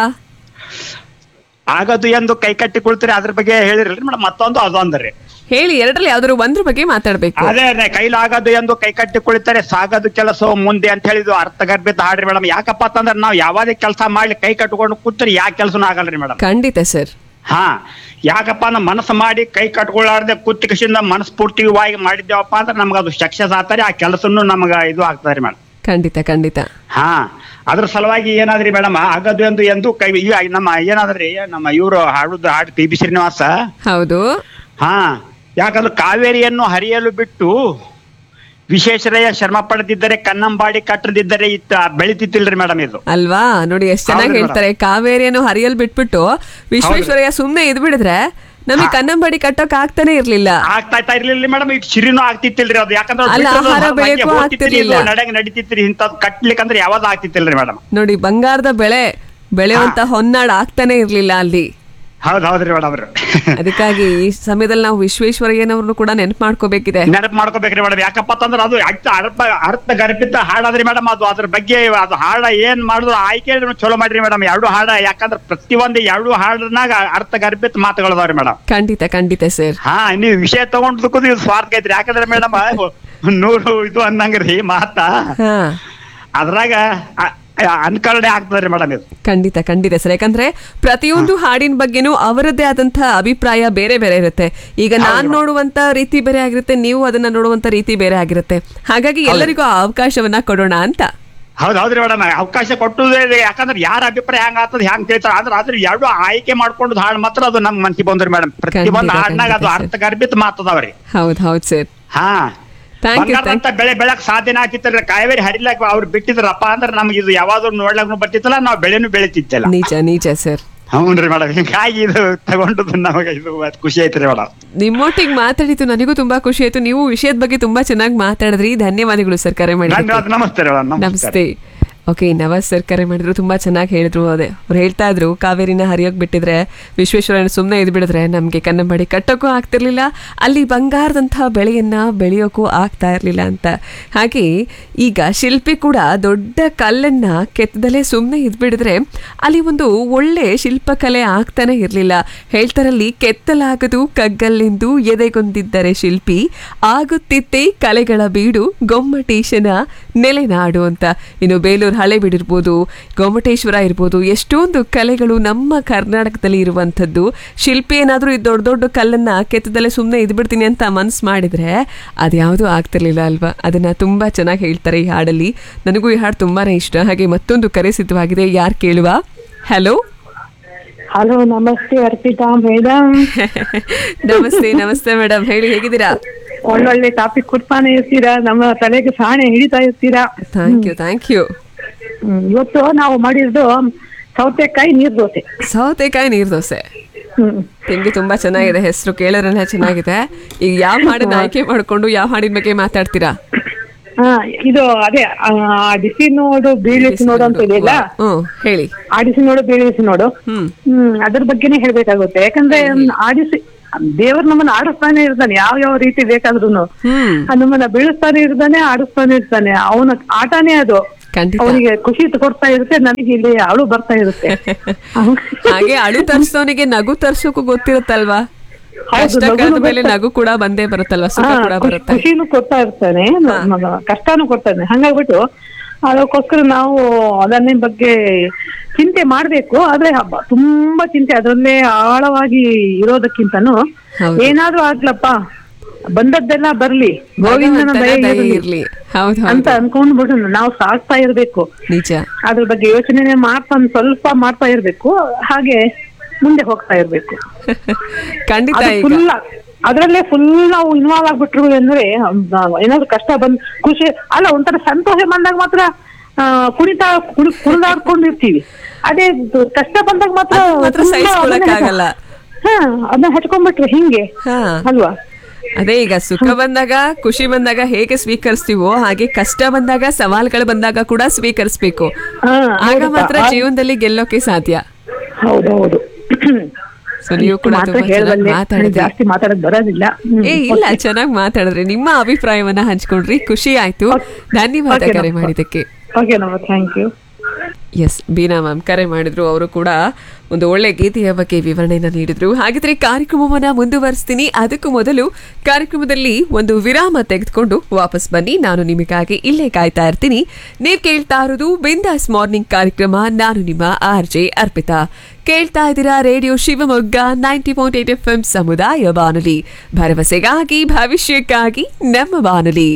ಆಗದು ಎಂದು ಕೈ ಕಟ್ಟಿ ಕುಳ್ತೀರಿ ಅದ್ರ ಬಗ್ಗೆ ಹೇಳಿರಲ್ರಿ ಮೇಡಮ್ ಮತ್ತೊಂದು ಅದೊಂದ್ರಿ ಹೇಳಿ ಎರಡರಲ್ಲಿ ಯಾವ್ದಾದ್ರು ಒಂದ್ರ ಬಗ್ಗೆ ಮಾತಾಡ್ಬೇಕು ಅದೇ ಅದೇ ಕೈಲಾಗದು ಎಂದು ಕೈ ಕಟ್ಟಿ ಕುಳಿತಾರೆ ಸಾಗದು ಕೆಲಸ ಮುಂದೆ ಅಂತ ಹೇಳಿದ್ವು ಅರ್ಥಗರ್ಭಿತ ಹಾಡ್ರಿ ಮೇಡಮ್ ಯಾಕಪ್ಪ ಅಂತಂದ್ರೆ ನಾವು ಯಾವ್ದೇ ಕೆಲಸ ಮಾಡ್ಲಿ ಕೈ ಕಟ್ಕೊಂಡು ಕೂತ್ರಿ ಯಾವ ಕೆಲಸನೂ ಆಗಲ್ರಿ ಮೇಡಮ್ ಖಂಡಿತ ಸರ್ ಹಾ ಯಾಕಪ್ಪ ನಮ್ಮ ಮನಸ್ಸು ಮಾಡಿ ಕೈ ಕಟ್ಕೊಳ್ಳಾರ್ದೆ ಕುತ್ತಿ ಕಸಿಂದ ಮನಸ್ಫೂರ್ತಿವಾಗಿ ಮಾಡಿದ್ದೇವಪ್ಪ ಅಂದ್ರೆ ನಮ್ಗೆ ಅದು ಸಕ್ಸಸ್ ಆಗ್ತಾರೆ ಆ ಕೆಲಸನು ನಮ್ಗ ಇದು ಆಗ್ತದೆ ಮೇಡಮ್ ಖಂಡಿತ ಖಂಡಿತ ಹಾ ಅದ್ರ ಸಲುವಾಗಿ ಏನಾದ್ರಿ ಮೇಡಮ್ ಆಗದು ಎಂದು ಎಂದು ಕೈ ಈ ನಮ್ಮ ಏನಾದ್ರಿ ನಮ್ಮ ಇವರು ಹಾಡುದು ಹಾಡು ಪಿ ಬಿ ಶ್ರೀನಿವಾಸ ಹೌದು ಹಾ ಯಾಕಂದ್ರೆ ಕಾವೇರಿಯನ್ನು ಹರಿಯಲು ಬಿಟ್ಟು ವಿಶೇಷರಯ್ಯ ಶ್ರಮ ಪಡೆದಿದ್ದರೆ ಕನ್ನಂಬಾಡಿ ಕಟ್ಟದಿದ್ದರೆ ಇತ್ತ ಬೆಳಿತಿತ್ತಿಲ್ರಿ ಮೇಡಮ್ ಇದು ಅಲ್ವಾ ನೋಡಿ ಎಷ್ಟ್ ಚೆನ್ನಾಗಿ ಹೌದು ಹೇಳ್ತಾರೆ ಕಾವೇರಿಯನ್ನು ಹರಿಯಲ್ ಬಿಟ್ಬಿಟ್ಟು ವಿಶ್ವೇಶ್ವರಯ್ಯ ಸುಮ್ನೆ ಇದ್ ಬಿಡಿದ್ರೆ ನಮಗೆ ಕನ್ನಂಬಾಡಿ ಕಟ್ಟೋಕ್ ಆಗ್ತಾನೆ ಇರ್ಲಿಲ್ಲ ಆಗ್ತಾ ಇರ್ತಾ ಇರ್ಲಿಲ್ಲ ಮೇಡಮ್ ಈಗ ಸಿರಿನೂ ಆಗ್ತಿತ್ತಿಲ್ರಿ ಅದು ಯಾಕಂದ್ರೆ ಅಲ್ಲ, ಆಹಾರ ಬೆಳೆಯಕ್ಕೂ ಆಗ್ತಿರ್ಲಿಲ್ಲ. ನಡೆಯಂಗ್ ನಡೀತಿತ್ರಿ ಇಂಥದ್ ಕಟ್ಲಿಕ್ಕಂದ್ರೆ ಯಾವ್ದು ಆಗ್ತಿತ್ತಿಲ್ರಿ ಮೇಡಮ್ ನೋಡಿ ಬಂಗಾರದ ಬೆಳೆ ಬೆಳೆಯುವಂತ ಹೊನ್ನಾಡ್ ಆಗ್ತಾನೆ ಇರ್ಲಿಲ್ಲ ಅಲ್ಲಿ ಹೌದ್ ಹೌದ್ರಿ ಮೇಡಮ್ ಅದಕ್ಕಾಗಿ ಈ ಸಮಯದಲ್ಲಿ ನಾವು ವಿಶ್ವೇಶ್ವರಯ್ಯನವ್ರನ್ನು ಕೂಡ ನೆನಪು ಮಾಡ್ಕೋಬೇಕಿದೆ ನೆನಪು ಮಾಡ್ಕೋಬೇಕ್ರಿ ಮೇಡಮ್ ಯಾಕಪ್ಪ ಅಂತಂದ್ರೆ ಅದು ಅರ್ಥ ಅರ್ಥ ಅರ್ಥ ಗರ್ಭಿತ ಹಾಡಾದ್ರಿ ಮೇಡಮ್ ಅದು ಅದ್ರ ಬಗ್ಗೆ ಅದು ಹಾಡ ಏನ್ ಮಾಡಿದ್ರು ಆಯ್ಕೆ ಚಲೋ ಮಾಡ್ರಿ ಮೇಡಮ್ ಎರಡು ಹಾಡ ಯಾಕಂದ್ರೆ ಪ್ರತಿಯೊಂದು ಎರಡು ಹಾಡನಾಗ ಅರ್ಥ ಗರ್ಭಿತ ಮಾತುಗಳು ಅದಾವ್ರಿ ಮೇಡಮ್ ಖಂಡಿತ ಖಂಡಿತ ಸರ್ ಹಾ ನೀವು ವಿಷಯ ತಗೊಂಡ್ದಕ್ಕೂ ಇದು ಸ್ವಾರ್ಥ ಐತ್ರಿ ಯಾಕಂದ್ರೆ ಮೇಡಮ್ ನೂರು ಇದು ಅನ್ನಂಗ್ರಿ ಮಾತ ಹಾ ಅದ್ರಾಗ ಅ- ಅ- ಅನ್ಕರಣೆ ಆಗ್ತದ್ರಿ ಮೇಡಮ್ ಇದು ಖಂಡಿತ ಖಂಡಿತ ಸರ್ ಯಾಕಂದ್ರೆ ಪ್ರತಿಯೊಂದು ಹಾಡಿನ ಬಗ್ಗೆನೂ ಅವರದ್ದೇ ಆದಂತಹ ಅಭಿಪ್ರಾಯ ಬೇರೆ ಬೇರೆ ಇರುತ್ತೆ ಈಗ ನಾನ್ ನೋಡುವಂತ ರೀತಿ ಬೇರೆ ಆಗಿರುತ್ತೆ ನೀವು ಅದನ್ನ ನೋಡುವಂತ ರೀತಿ ಬೇರೆ ಆಗಿರುತ್ತೆ ಹಾಗಾಗಿ ಎಲ್ಲರಿಗೂ ಆ ಅವಕಾಶವನ್ನ ಕೊಡೋಣ ಅಂತ ಹೌದ್ ಹೌದ್ರಿ ಮೇಡಮ್ ಅವಕಾಶ ಕೊಟ್ಟುದೇ ಇದೆ ಯಾಕಂದ್ರೆ ಯಾರ ಅಭಿಪ್ರಾಯ ಹೆಂಗ್ ಆಗ್ತದ ಹೆಂಗ್ ತಿಳ್ತಾರ ಆದ್ರೆ ಅದ್ರ ಎರಡು ಆಯ್ಕೆ ಮಾಡ್ಕೊಂಡು ಹಾಡ್ ಮಾತ್ರ ಅದು ನಮ್ ಮನ್ಸಿಗೆ ಬಂದ್ರಿ ಮೇಡಮ್ ಪ್ರತಿಯೊಂದು ಖಂಡಿತ, ಹಾಡ್ನಾಗ ಅದು ಖಂಡಿತ, ಅರ್ಥ ಗರ್ಭಿತ ಮಾತದವ್ರಿ ಹೌದ್ ಹೌದ್ ಸರ್ ಹಾ Thank you, ಬಂಗಾರದಂತ ಬೆಳೆ ಬೆಳಕ್ ಸಾಧ್ಯನ ಆಗ್ತಿತ್ತಲ್ರಿ ಕಾವೇರಿ ಹರಿಲಾಕ ಅವ್ರು ಬಿಟ್ಟಿದ್ರಪ್ಪ ಅಂದ್ರೆ ನಮ್ಗೆ ಇದು ಯಾವಾದ್ರು ನೋಡ್ಲಾಕ ಬರ್ತಿತ್ತಲ್ಲ ನಾವು ಬೆಳೆನು ಬೆಳಿತಿದ್ದಲ್ಲ ನಿಜ ನಿಜ ಸರ್ ಹ್ಞೂನ್ರಿ ಮೇಡಮ್ ಹಿಂಗಾಗಿ ಇದು ತಗೊಂಡದ್ದು ನಮಗೆ ಇದು ಇವತ್ತು ಖುಷಿ ಐತ್ರಿ ಮೇಡಮ್ ನಿಮ್ಮೊಟ್ಟಿಗೆ ಮಾತಾಡಿದ್ದು ನನಗೂ ತುಂಬಾ ಖುಷಿ ಆಯ್ತು ನೀವು ವಿಷಯದ ಬಗ್ಗೆ ತುಂಬಾ ಚೆನ್ನಾಗಿ ಮಾತಾಡಿದ್ರಿ ಧನ್ಯವಾದಗಳು ಸರ್ ಕರೆ ಮಾಡಿ ಧನ್ಯವಾದ ನಮಸ್ತೆ ಮೇಡಮ್ ನಮಸ್ತೆ ನಮಸ್ತೆ ಓಕೆ ನವಾಜ್ ಸರ್ ಕರೆ ಮಾಡಿದ್ರು ತುಂಬಾ ಚೆನ್ನಾಗಿ ಹೇಳಿದ್ರು ಅದೇ ಅವ್ರು ಹೇಳ್ತಾ ಇದ್ರು ಕಾವೇರಿನ ಹರಿಯೋಕ್ ಬಿಟ್ಟಿದ್ರೆ ವಿಶ್ವೇಶ್ವರನ ಸುಮ್ಮನೆ ಇದು ಬಿಡಿದ್ರೆ ನಮಗೆ ಕನ್ನಂಬಾಡಿ ಕಟ್ಟೋಕ್ಕೂ ಆಗ್ತಿರ್ಲಿಲ್ಲ ಅಲ್ಲಿ ಬಂಗಾರದಂತಹ ಬೆಳೆಯನ್ನ ಬೆಳೆಯೋಕ್ಕೂ ಆಗ್ತಾ ಇರಲಿಲ್ಲ ಅಂತ ಹಾಗೆ ಈಗ ಶಿಲ್ಪಿ ಕೂಡ ದೊಡ್ಡ ಕಲ್ಲನ್ನ ಕೆತ್ತದಲ್ಲೇ ಸುಮ್ಮನೆ ಇದ್ಬಿಡಿದ್ರೆ ಅಲ್ಲಿ ಒಂದು ಒಳ್ಳೆ ಶಿಲ್ಪಕಲೆ ಆಗ್ತಾನೆ ಇರಲಿಲ್ಲ ಹೇಳ್ತಾರಲ್ಲಿ ಕೆತ್ತಲಾಗದು ಕಗ್ಗಲ್ಲಿಂದು ಎದೆಗೊಂದಿದ್ದರೆ ಶಿಲ್ಪಿ ಆಗುತ್ತಿತ್ತೆ ಕಲೆಗಳ ಬೀಡು ಗೊಮ್ಮಟೇಶನ ನೆಲೆನಾಡು ಅಂತ ಇನ್ನು ಬೇಲೂರು ಹಳೆಬೀಡು ಇರ್ಬೋದು ಗೊಮ್ಮಟೇಶ್ವರ ಇರ್ಬೋದು ಎಷ್ಟೊಂದು ಕಲೆಗಳು ನಮ್ಮ ಕರ್ನಾಟಕದಲ್ಲಿ ಇರುವಂಥದ್ದು ಶಿಲ್ಪಿ ಏನಾದರೂ ಈ ದೊಡ್ಡ ದೊಡ್ಡ ಕಲ್ಲನ್ನ ಕೆತ್ತದಲ್ಲೇ ಸುಮ್ಮನೆ ಇದ್ಬಿಡ್ತೀನಿ ಅಂತ ಮನ್ಸು ಮಾಡಿದ್ರೆ ಅದ್ಯಾವುದೂ ಆಗ್ತಿರ್ಲಿಲ್ಲ ಅಲ್ವಾ ಅದನ್ನ ತುಂಬಾ ಚೆನ್ನಾಗಿ ಹೇಳ್ತಾರೆ ಈ ಹಾಡಲ್ಲಿ ನನಗೂ ಈ ಹಾಡು ತುಂಬಾನೇ ಇಷ್ಟ ಹಾಗೆ ಮತ್ತೊಂದು ಕರೆ ಸಿದ್ಧವಾಗಿದೆ ಯಾರು ಕೇಳುವ ಹಲೋ ಹಲೋ ನಮಸ್ತೆ ಅರ್ಪಿತಾ ಮೇಡಮ್ ನಮಸ್ತೆ ನಮಸ್ತೆ ಮೇಡಮ್ ಹೇಳಿ ಹೇಗಿದ್ದೀರಾ ಒಳ್ಳೊಳ್ಳೆ ಟಾಪಿಕ್ ಕೊಡ್ತಾನೆ ಇರ್ತೀರಾ ನಮ್ಮ ತಲೆಗೆ ಸಾಣೆ ಹಿಡಿತಾ ಇರ್ತೀರಾ thank you thank you hmm, ಇವತ್ತು ನಾವು ಮಾಡಿರೋದು ಸೌತೆಕಾಯಿ ನೀರ್ ದೋಸೆ ಸೌತೆಕಾಯಿ ನೀರ್ ದೋಸೆ ಹ್ಮ್ ತಿಂಡಿ ತುಂಬಾ ಚೆನ್ನಾಗಿದೆ ಹೆಸರು ಕೇಳೋರೆಲ್ಲ ಚೆನ್ನಾಗಿದೆ ಈಗ ಯಾವ ಹಾಡನ್ನ ಆಯ್ಕೆ ಮಾಡ್ಕೊಂಡು ಯಾವ ಹಾಡಿನ ಬಗ್ಗೆ ಮಾತಾಡ್ತೀರಾ ಹಾ ಇದು ಅದೇ ಆ, ಆಡಿಸಿ ನೋಡು ಬೀಳಿಸಿ ನೋಡು ಅಂತ ಇದೆಯಲ್ಲ ಹ್ಮ್ ಹೇಳಿ ಆಡಿಸಿ ನೋಡು ಬೀಳಿಸಿ ನೋಡು ಹ್ಮ್ ಹ್ಮ್ ಅದ್ರ ಬಗ್ಗೆನೇ ಹೇಳ್ಬೇಕಾಗುತ್ತೆ ಯಾಕಂದ್ರೆ ಆಡಿಸಿ ದೇವ್ರು ನಮ್ಮನ್ನ ಆಡಿಸ್ತಾನೆ ಇರ್ತಾನೆ ಯಾವ ಯಾವ ರೀತಿ ಬೇಕಾದ್ರೂನು ಹ್ಮ್ ನಮ್ಮನ್ನ ಬೀಳಿಸ್ತಾನೆ ಇರ್ತಾನೆ ಆಡಿಸ್ತಾನೆ ಇರ್ತಾನೆ ಅವನ ಆಟನೇ ಅದು ಖಂಡಿತ ಅವನಿಗೆ ಖುಷಿ ಕೊಡ್ತಾ ಇರುತ್ತೆ ನನಗೆ ಇಲ್ಲಿ ಅಳು ಬರ್ತಾ ಇರುತ್ತೆ ಹಾಗೆ ಅಳು ತರ್ಸೋನಿಗೆ ನಗು ತರ್ಸೋಕು ಗೊತ್ತಿರುತ್ತಲ್ವಾ ಹೌದು, ಕಷ್ಟ ನಗುನು ಕಳೆದ ಮೇಲೆ ಬರುತ್ತೆ. ನಗು ಕೂಡ ಬಂದೇ ಬರುತ್ತಲ್ವಾ ಸುಖ ಹಾ, ಕೂಡ ಖುಷಿ- ಬರುತ್ತೆ ಖುಷಿನೂ ಕೊಡ್ತಾ ಇರ್ತಾನೆ ನ- ನ- ಕಷ್ಟನೂ ಕೊಡ್ತಾನೆ ಹಂಗಾಗ್ಬಿಟ್ಟು ಅದಕ್ಕೋಸ್ಕರ ನಾವು ಅದನ್ನೇ ಬಗ್ಗೆ ಚಿಂತೆ ಮಾಡ್ಬೇಕು ಆದ್ರೆ ಹಬ್ಬ ತುಂಬಾ ಚಿಂತೆ ಅದರಲ್ಲೇ ಆಳವಾಗಿ ಇರೋದಕ್ಕಿಂತನೂ ಹೌದು. ಏನಾದ್ರೂ ಆಗ್ಲಪ್ಪ ಬಂದದ್ದೆಲ್ಲ ಬರ್ಲಿ ಗೋವಿಂದನ ಭಗವಂತನ ದಯೆ ದಯೆ ಇರ್ಲಿ ಇರ್ಲಿ ಹೌದು ಅಂತ ಹೌದು ಅನ್ಕೊಂಡ್ಬಿಟ್ಟು ನಾವು ಸಾಕ್ತಾ ಇರ್ಬೇಕು ನಿಜ ಅದ್ರ ಬಗ್ಗೆ ಯೋಚನೆ ಮಾಡ್ತಾ ಒಂದ್ ಸ್ವಲ್ಪ ಮಾಡ್ತಾ ಇರ್ಬೇಕು ಹಾಗೆ ಮುಂದೆ ಹೋಗ್ತಾ ಇರ್ಬೇಕು ಖಂಡಿತ ಅದು ಈಗ ಫುಲ್ ಅದ್ರಲ್ಲೇ ಫುಲ್ ನಾವು ಇನ್ವಾಲ್ವ್ ಆಗ್ಬಿಟ್ರು ಅಂದ್ರೆ ನಾವ್ ಏನಾದ್ರು ಕಷ್ಟ ಬಂದ್ ಖುಷಿ ಅಲ್ಲ ಒಂಥರ ಸಂತೋಷ ಬಂದಾಗ ಮಾತ್ರ ಆ, ಕುಣಿತಾ ಕುಣಿ ಕುಣಿದಾಡ್ಕೊಂಡಿರ್ತೀವಿ ಅದೇ ಇದು ಕಷ್ಟ ಬಂದಾಗ ಮಾತ್ರ ಅದು ಮಾತ್ರ ತುಂಬಾ ಸಹಿಸ್ಕೊಳಕ್ಕಾಗಲ್ಲ. ಹಾ ಅದನ್ನ ಹಚ್ಕೊಂಡ್ಬಿಟ್ರೆ ಹಿಂಗೆ ಹಾ ಅಲ್ವಾ ಅದೇ ಈಗ ಸುಖ ಬಂದಾಗ ಖುಷಿ ಬಂದಾಗ ಹೇಗೆ ಸ್ವೀಕರಿಸ್ತೀವೋ ಹಾಗೆ ಕಷ್ಟ ಬಂದಾಗ ಸವಾಲ್ಗಳು ಬಂದಾಗ ಕೂಡ ಸ್ವೀಕರಿಸ್ಬೇಕು ಹಾ, ಆಗ ಹೌದಪ್ಪ. ಮಾತ್ರ ಜೀವನದಲ್ಲಿ ಗೆಲ್ಲೋಕೆ ಸಾಧ್ಯ ಹೌದೌದು ಸೊ ನೀವು ಕೂಡ ಮಾತ್ರ ತುಂಬಾ ಚೆನ್ನಾಗಿ ಹೇಳ್ಬಲ್ಲೆ. ಮಾತಾಡಿದ್ರಿ ಜಾಸ್ತಿ ಮಾತಾಡಕ್ ಬರೋದಿಲ್ಲ ಹ್ಮ್. ಏ ಇಲ್ಲ ಚೆನ್ನಾಗಿ ಮಾತಾಡಿದ್ರಿ ನಿಮ್ಮ ಅಭಿಪ್ರಾಯವನ್ನ ಹಂಚ್ಕೊಂಡ್ರಿ ಖುಷಿ ಆಯ್ತು ಧನ್ಯವಾದ Okay, ಕರೆ ನಮಸ್ತೆ. ಮಾಡಿದ್ದಕ್ಕೆ ಓಕೆ ನಮ್ಮ thank you yes Beena ma'am ಕರೆ ಮಾಡಿದ್ರು ಅವರು ಕೂಡ ಒಂದು ಒಳ್ಳೆ ಗೀತೆಯ ಬಗ್ಗೆ ವಿವರಣೆಯನ್ನು ನೀಡಿದ್ರು ಹಾಗಿದ್ರೆ ಕಾರ್ಯಕ್ರಮವನ್ನ ಮುಂದುವರಿಸ್ತೀನಿ ಅದಕ್ಕೂ ಮೊದಲು ಕಾರ್ಯಕ್ರಮದಲ್ಲಿ ಒಂದು ವಿರಾಮ ತೆಗೆದುಕೊಂಡು ವಾಪಸ್ ಬನ್ನಿ ನಾನು ನಿಮಗಾಗಿ ಇಲ್ಲೇ ಕಾಯ್ತಾ ಇರ್ತೀನಿ ನೀವು ಕೇಳ್ತಾ ಇರೋದು ಬಿಂದಾಸ್ ಮಾರ್ನಿಂಗ್ ಕಾರ್ಯಕ್ರಮ ನಾನು ನಿಮ್ಮ ಆರ್ ಜೆ ಅರ್ಪಿತಾ ಕೇಳ್ತಾ ಇದ್ದೀರಾ radio Shivamogga ninety point eight F M ಸಮುದಾಯ ಬಾನುಲಿ ಭರವಸೆಗಾಗಿ ಭವಿಷ್ಯಕ್ಕಾಗಿ ನಮ್ಮ ಬಾನುಲಿ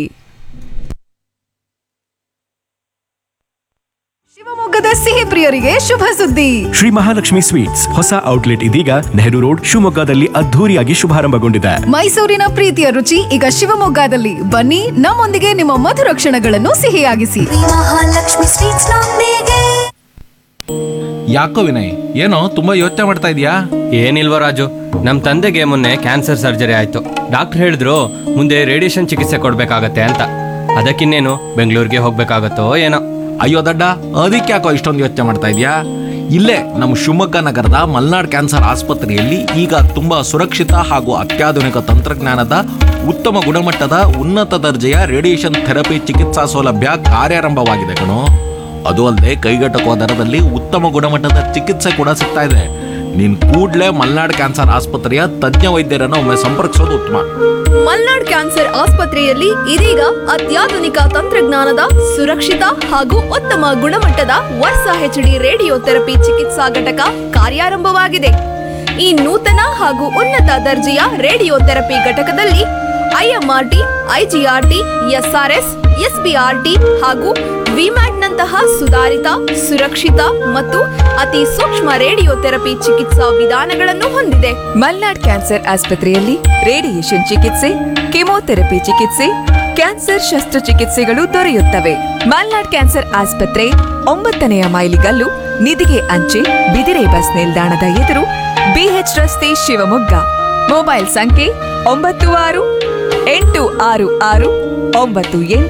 ಶಿವಮೊಗ್ಗದ ಸಿಹಿ ಪ್ರಿಯರಿಗೆ ಶುಭ ಸುದ್ದಿ ಶ್ರೀ ಮಹಾಲಕ್ಷ್ಮಿ ಸ್ವೀಟ್ಸ್ ಹೊಸ ಔಟ್ಲೆಟ್ ಇದೀಗ ನೆಹರು ರೋಡ್ ಶಿವಮೊಗ್ಗದಲ್ಲಿ ಅದ್ಧೂರಿಯಾಗಿ ಶುಭಾರಂಭಗೊಂಡಿದೆ ಮೈಸೂರಿನ ಪ್ರೀತಿಯ ರುಚಿ ಈಗ ಶಿವಮೊಗ್ಗದಲ್ಲಿ ಬನ್ನಿ ನಮ್ಮೊಂದಿಗೆ ನಿಮ್ಮ ಮಧುರ ಕ್ಷಣಗಳನ್ನು ಸಿಹಿಯಾಗಿಸಿ ಮಹಾಲಕ್ಷ್ಮಿ ಸ್ವೀಟ್ಸ್ ನೊಂದಿಗೆ ಯಾಕೋ ವಿನಯ್ ಏನೋ ತುಂಬಾ ಯೋಚನೆ ಮಾಡ್ತಾ ಇದೀಯಾ ಏನಿಲ್ವ ರಾಜು ನಮ್ಮ ತಂದೆಗೆ ಮೊನ್ನೆ ಕ್ಯಾನ್ಸರ್ ಸರ್ಜರಿ ಆಯ್ತು ಡಾಕ್ಟರ್ ಹೇಳಿದ್ರು ಮುಂದೆ ರೇಡಿಯೇಷನ್ ಚಿಕಿತ್ಸೆ ಕೊಡ್ಬೇಕಾಗತ್ತೆ ಅಂತ ಅದಕ್ಕಿನ್ನೇನು ಬೆಂಗಳೂರಿಗೆ ಹೋಗ್ಬೇಕಾಗತ್ತೋ ಏನೋ ಅಯ್ಯೋ ದಡ್ಡ ಅದಕ್ಕೆ ಯಾಕೋ ಇಷ್ಟೊಂದು ಯೋಚನೆ ಮಾಡ್ತಾ ಇದೀಯಾ ಇಲ್ಲೇ ನಮ್ಮ ಶಿವಮೊಗ್ಗ ನಗರದ ಮಲ್ನಾಡ್ ಕ್ಯಾನ್ಸರ್ ಆಸ್ಪತ್ರೆಯಲ್ಲಿ ಈಗ ತುಂಬಾ ಸುರಕ್ಷಿತ ಹಾಗೂ ಅತ್ಯಾಧುನಿಕ ತಂತ್ರಜ್ಞಾನದ ಉತ್ತಮ ಗುಣಮಟ್ಟದ ಉನ್ನತ ದರ್ಜೆಯ ರೇಡಿಯೇಷನ್ ಥೆರಪಿ ಚಿಕಿತ್ಸಾ ಸೌಲಭ್ಯ ಕಾರ್ಯಾರಂಭವಾಗಿದೆ ಕಣೋ ಅದು ಅಲ್ಲದೆ ಕೈಗೆಟಕುವ ದರದಲ್ಲಿ ಉತ್ತಮ ಗುಣಮಟ್ಟದ ಚಿಕಿತ್ಸೆ ಕೂಡ ಸಿಗ್ತಾ ಇದೆ ನೀನ್ ಕೂಡ್ಲೇ ಮಲ್ನಾಡ್ ಕ್ಯಾನ್ಸರ್ ಆಸ್ಪತ್ರೆಯ ತಜ್ಞ ವೈದ್ಯರನ್ನು ಒಮ್ಮೆ ಸಂಪರ್ಕಿಸೋದು ಉತ್ತಮ ಮಲ್ನಾಡ್ ಕ್ಯಾನ್ಸರ್ ಆಸ್ಪತ್ರೆಯಲ್ಲಿ ಇದೀಗ ಅತ್ಯಾಧುನಿಕ ತಂತ್ರಜ್ಞಾನದ ಸುರಕ್ಷಿತ ಹಾಗೂ ಉತ್ತಮ ಗುಣಮಟ್ಟದ ವರ್ಷ ಹೆಚ್ಡಿ ರೇಡಿಯೋ ಥೆರಪಿ ಚಿಕಿತ್ಸಾ ಘಟಕ ಕಾರ್ಯಾರಂಭವಾಗಿದೆ ಈ ನೂತನ ಹಾಗೂ ಉನ್ನತ ದರ್ಜೆಯ ರೇಡಿಯೋ ಥೆರಪಿ ಘಟಕದಲ್ಲಿ ಐಎಂಆರ್ಟಿ ಐಜಿಆರ್ಟಿ ಎಸ್ಆರ್ಎಸ್ ಎಸ್ಬಿಆರ್ಟಿ ಹಾಗೂ ವಿಮ್ಯಾಟ್ನಂತಹ ಸುಧಾರಿತ ಸುರಕ್ಷಿತ ಮತ್ತು ಅತಿ ಸೂಕ್ಷ್ಮ ರೇಡಿಯೋ ಥೆರಪಿ ಚಿಕಿತ್ಸಾ ವಿಧಾನಗಳನ್ನು ಹೊಂದಿದೆ ಮಲ್ನಾಡ್ ಕ್ಯಾನ್ಸರ್ ಆಸ್ಪತ್ರೆಯಲ್ಲಿ ರೇಡಿಯೇಷನ್ ಚಿಕಿತ್ಸೆ ಕೆಮೊಥೆರಪಿ ಚಿಕಿತ್ಸೆ ಕ್ಯಾನ್ಸರ್ ಶಸ್ತ್ರಚಿಕಿತ್ಸೆಗಳು ದೊರೆಯುತ್ತವೆ ಮಲ್ನಾಡ್ ಕ್ಯಾನ್ಸರ್ ಆಸ್ಪತ್ರೆ ಒಂಬತ್ತನೆಯ ಮೈಲಿಗಲ್ಲು ನಿಧಿಗೆ ಅಂಚೆ ಬಿದಿರೆ ಬಸ್ ನಿಲ್ದಾಣದ ಎದುರು ಬಿಎಚ್ ರಸ್ತೆ ಶಿವಮೊಗ್ಗ ಮೊಬೈಲ್ ಸಂಖ್ಯೆ ಒಂಬತ್ತು ಆರು ಎಂಟು ಆರು ಆರು ಒಂಬತ್ತು ಎಂಟು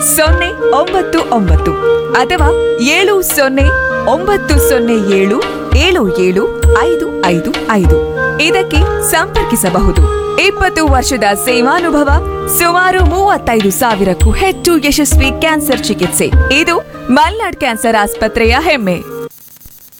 ಸೊನ್ನೆ ಒಂಬತ್ತು ಒಂಬತ್ತು ಅಥವಾ ಏಳು ಸೊನ್ನೆ ಒಂಬತ್ತು ಸೊನ್ನೆ ಏಳು ಏಳು ಏಳು ಐದು ಐದು ಐದು ಇದಕ್ಕೆ ಸಂಪರ್ಕಿಸಬಹುದು ಇಪ್ಪತ್ತು ವರ್ಷದ ಸೇವಾನುಭವ ಸುಮಾರು ಮೂವತ್ತೈದು ಸಾವಿರಕ್ಕೂ ಹೆಚ್ಚು ಯಶಸ್ವಿ ಕ್ಯಾನ್ಸರ್ ಚಿಕಿತ್ಸೆ ಇದು ಮಲ್ನಾಡ್ ಕ್ಯಾನ್ಸರ್ ಆಸ್ಪತ್ರೆಯ ಹೆಮ್ಮೆ